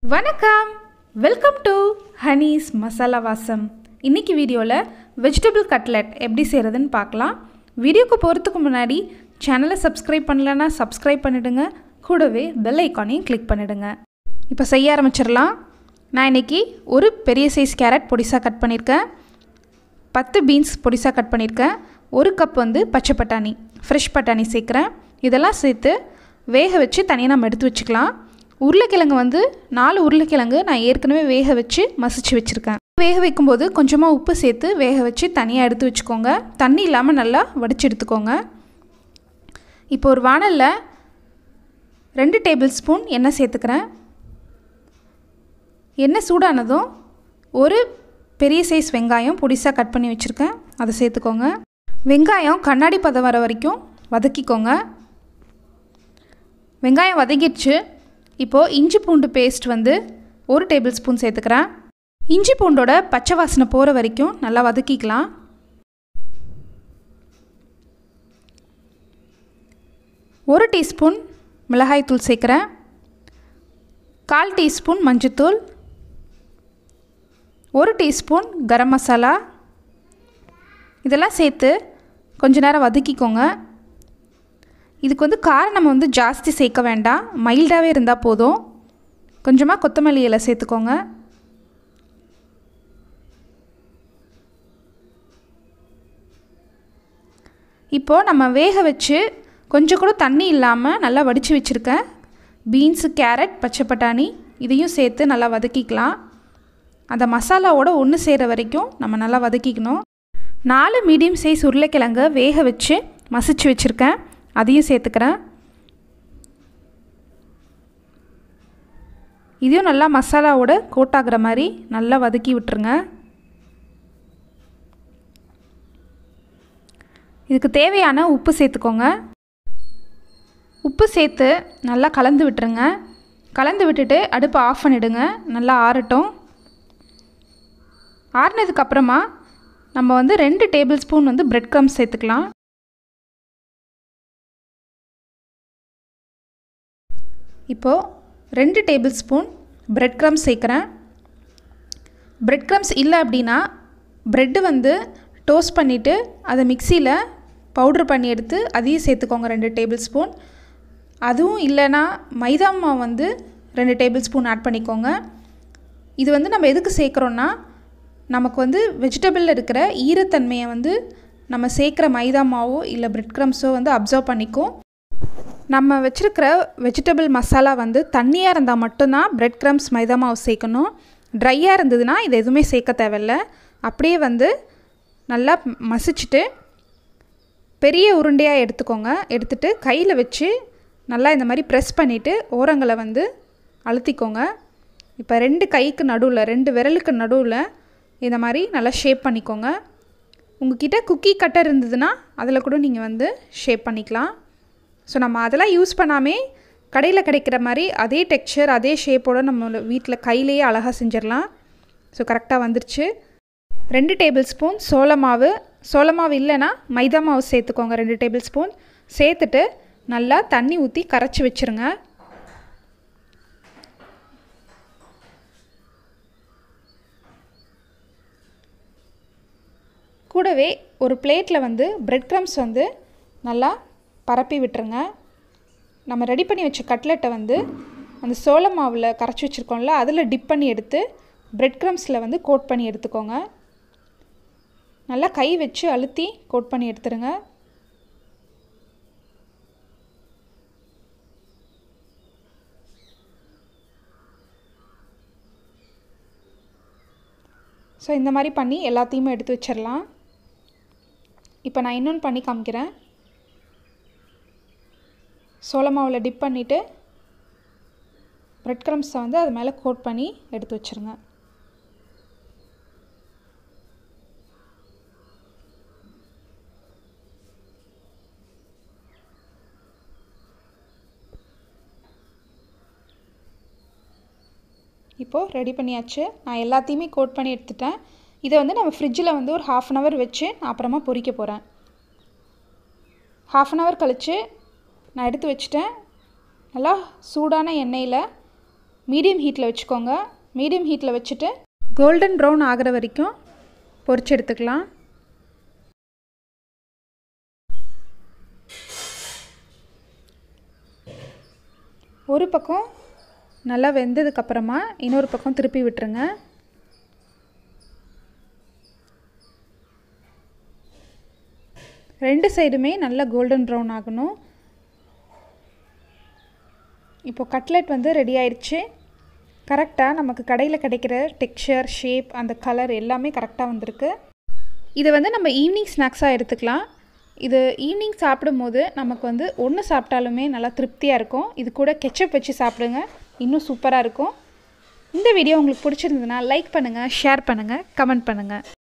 வணக்கம் welcome to Honey's masala வாசம் இன்னைக்கு வீடியோவில் வெஜிடபிள் கட்லெட் எப்படி செய்கிறதுன்னு பார்க்கலாம் வீடியோக்கு போகிறதுக்கு முன்னாடி சேனலை சப்ஸ்கிரைப் பண்ணலன்னா சப்ஸ்கிரைப் பண்ணிடுங்க கூடவே பெல் ஐக்கானையும் கிளிக் பண்ணிடுங்க இப்போ செய்ய ஆரம்பிச்சிடலாம் நான் இன்னைக்கு ஒரு பெரிய சைஸ் கேரட் பொடிசாக கட் பண்ணியிருக்கேன் பத்து பீன்ஸ் பொடிசாக கட் பண்ணியிருக்கேன் ஒரு கப் வந்து பச்சை பட்டாணி ஃப்ரெஷ் பட்டாணி சேர்க்குறேன் இதெல்லாம் சேர்த்து வேக வச்சு தனியாக நம்ம எடுத்து வச்சுக்கலாம் உருளைக்கிழங்கு வந்து நாலு உருளைக்கிழங்கு நான் ஏற்கனவே வேக வச்சு மசிச்சு வச்சுருக்கேன் வேக வைக்கும்போது கொஞ்சமாக உப்பு சேர்த்து வேக வச்சு தனியாக எடுத்து வச்சுக்கோங்க தண்ணி இல்லாமல் நல்லா வடித்து எடுத்துக்கோங்க இப்போ ஒரு வானலில் ரெண்டு டேபிள் ஸ்பூன் எண்ணெய் சேர்த்துக்கிறேன் எண்ணெய் சூடானதும் ஒரு பெரிய சைஸ் வெங்காயம் பொடிசாக கட் பண்ணி வச்சுருக்கேன் அதை சேர்த்துக்கோங்க வெங்காயம் கண்ணாடி பதம் வர வரைக்கும் வதக்கிக்கோங்க வெங்காயம் வதக்கிடுச்சு இப்போது இஞ்சி பூண்டு பேஸ்ட் வந்து ஒரு டேபிள் ஸ்பூன் சேர்த்துக்கிறேன் இஞ்சி பூண்டோட பச்சை வாசனை போகிற வரைக்கும் நல்லா வதக்கிக்கலாம் ஒரு டீஸ்பூன் மிளகாய்த்தூள் சேர்க்குறேன் கால் டீஸ்பூன் மஞ்சத்தூள் ஒரு டீஸ்பூன் கரம் மசாலா இதெல்லாம் சேர்த்து கொஞ்ச நேரம் வதக்கிக்கோங்க இதுக்கு வந்து காரம் நம்ம வந்து ஜாஸ்தி சேர்க்க வேண்டாம் மைல்டாகவே இருந்தால் போதும் கொஞ்சமாக கொத்தமல்லி இலை சேர்த்துக்கோங்க இப்போது நம்ம வேக வச்சு கொஞ்சம் கூட தண்ணி இல்லாமல் நல்லா வடித்து வச்சுருக்கேன் பீன்ஸு கேரட் பச்சை பட்டாணி இதையும் சேர்த்து நல்லா வதக்கிக்கலாம் அந்த மசாலாவோட ஒன்று சேர வரைக்கும் நம்ம நல்லா வதக்கிக்கணும் நாலு மீடியம் சைஸ் உருளைக்கிழங்க வேக வச்சு மசிச்சு வச்சுருக்கேன் அதையும் சேர்த்துக்கிறேன் இதையும் நல்லா மசாலாவோட கோட்டாகிற மாதிரி நல்லா வதக்கி விட்டுருங்க இதுக்கு தேவையான உப்பு சேர்த்துக்கோங்க உப்பு சேர்த்து நல்லா கலந்து விட்டுருங்க கலந்து விட்டுட்டு அடுப்பை ஆஃப் பண்ணிவிடுங்க நல்லா ஆறட்டும் ஆறினதுக்கப்புறமா நம்ம வந்து ரெண்டு டேபிள் ஸ்பூன் வந்து பிரெட் க்ரம்ஸ் சேர்த்துக்கலாம் இப்போது ரெண்டு டேபிள் ஸ்பூன் பிரெட் க்ரம்ஸ் சேர்க்குறேன் பிரெட் க்ரம்ஸ் இல்லை அப்படின்னா ப்ரெட்டு வந்து டோஸ்ட் பண்ணிவிட்டு அதை மிக்சியில் பவுட்ரு பண்ணி எடுத்து அதையும் சேர்த்துக்கோங்க ரெண்டு டேபிள் ஸ்பூன் அதுவும் இல்லைன்னா மைதா மாவு வந்து ரெண்டு டேபிள் ஸ்பூன் ஆட் பண்ணிக்கோங்க இது வந்து நம்ம எதுக்கு சேர்க்குறோன்னா நமக்கு வந்து வெஜிடபிளில் இருக்கிற ஈரத்தன்மையை வந்து நம்ம சேர்க்குற மைதா மாவோ இல்லை பிரெட் க்ரம்ஸோ வந்து அப்சர்வ் பண்ணிக்கும் நம்ம வச்சுருக்கிற வெஜிடபிள் மசாலா வந்து தண்ணியாக இருந்தால் மட்டும்தான் பிரெட் க்ரம்ஸ் மைதா மாவு சேர்க்கணும் ட்ரையாக இருந்ததுன்னா இது எதுவுமே சேர்க்க தேவையில்ல அப்படியே வந்து நல்லா மசிச்சுட்டு பெரிய உருண்டையாக எடுத்துக்கோங்க எடுத்துகிட்டு கையில் வச்சு நல்லா இந்த மாதிரி ப்ரெஸ் பண்ணிவிட்டு ஓரங்களை வந்து அழுத்திக்கோங்க இப்போ ரெண்டு கைக்கு நடுவில் ரெண்டு விரலுக்கு நடுவில் இந்த மாதிரி நல்லா ஷேப் பண்ணிக்கோங்க உங்ககிட்ட குக்கி கட்டர் இருந்ததுன்னா அதில் கூட நீங்கள் வந்து ஷேப் பண்ணிக்கலாம் ஸோ நம்ம அதெல்லாம் யூஸ் பண்ணாமே கடையில் கிடைக்கிற மாதிரி அதே டெக்ஸ்சர் அதே ஷேப்போடு நம்ம வீட்டில் கையிலேயே அழகாக செஞ்சிடலாம் ஸோ கரெக்டாக வந்துருச்சு ரெண்டு டேபிள் ஸ்பூன் சோள மாவு சோள மாவு இல்லைன்னா மைதா மாவு சேர்த்துக்கோங்க ரெண்டு டேபிள் ஸ்பூன் சேர்த்துட்டு நல்லா தண்ணி ஊற்றி கரைச்சி வச்சுருங்க கூடவே ஒரு பிளேட்டில் வந்து பிரெட் க்ரம்ஸ் வந்து நல்லா பரப்பி விட்டுருங்க நம்ம ரெடி பண்ணி வச்ச கட்லெட்டை வந்து அந்த சோள மாவில் கரைச்சி வச்சுருக்கோம்ல அதில் டிப் பண்ணி எடுத்து பிரெட் க்ரம்ஸில் வந்து கோட் பண்ணி எடுத்துக்கோங்க நல்லா கை வச்சு அழுத்தி கோட் பண்ணி எடுத்துருங்க ஸோ இந்த மாதிரி பண்ணி எல்லாத்தையுமே எடுத்து வச்சிடலாம் இப்போ நான் இன்னொன்று பண்ணி காமிக்கிறேன் சோள மாவில் டிப் பண்ணிவிட்டு ப்ரெட் க்ரம்ஸை வந்து அது மேலே கோட் பண்ணி எடுத்து வச்சுருங்க இப்போது ரெடி பண்ணியாச்சு நான் எல்லாத்தையுமே கோட் பண்ணி எடுத்துட்டேன் இதை வந்து நம்ம ஃப்ரிட்ஜில் வந்து ஒரு ஹாஃப் அன் ஹவர் வச்சு நான் அப்புறமா பொரிக்க போகிறேன் ஹாஃப் அன் ஹவர் கழித்து நான் எடுத்து வச்சுட்டேன் நல்லா சூடான எண்ணெயில் மீடியம் ஹீட்டில் வச்சுக்கோங்க மீடியம் ஹீட்டில் வச்சுட்டு கோல்டன் ப்ரௌன் ஆகிற வரைக்கும் பொரிச்சு எடுத்துக்கலாம் ஒரு பக்கம் நல்லா வெந்ததுக்கப்புறமா இன்னொரு பக்கம் திருப்பி விட்டுருங்க ரெண்டு சைடுமே நல்லா கோல்டன் ப்ரௌன் ஆகணும் இப்போ கட்லெட் வந்து ரெடி ஆயிடுச்சு கரெக்டாக நமக்கு கடையில் கிடைக்கிற டெக்ஸ்சர் ஷேப் அந்த கலர் எல்லாமே கரெக்டாக வந்திருக்கு இதை வந்து நம்ம ஈவினிங் ஸ்நாக்ஸாக எடுத்துக்கலாம் இது ஈவினிங் சாப்பிடும்போது நமக்கு வந்து ஒன்று சாப்பிட்டாலுமே நல்லா திருப்தியாக இருக்கும் இது கூட கெச்சப் வச்சு சாப்பிடுங்க இன்னும் சூப்பராக இருக்கும் இந்த வீடியோ உங்களுக்கு பிடிச்சிருந்ததுன்னா லைக் பண்ணுங்கள் ஷேர் பண்ணுங்கள் கமெண்ட் பண்ணுங்கள்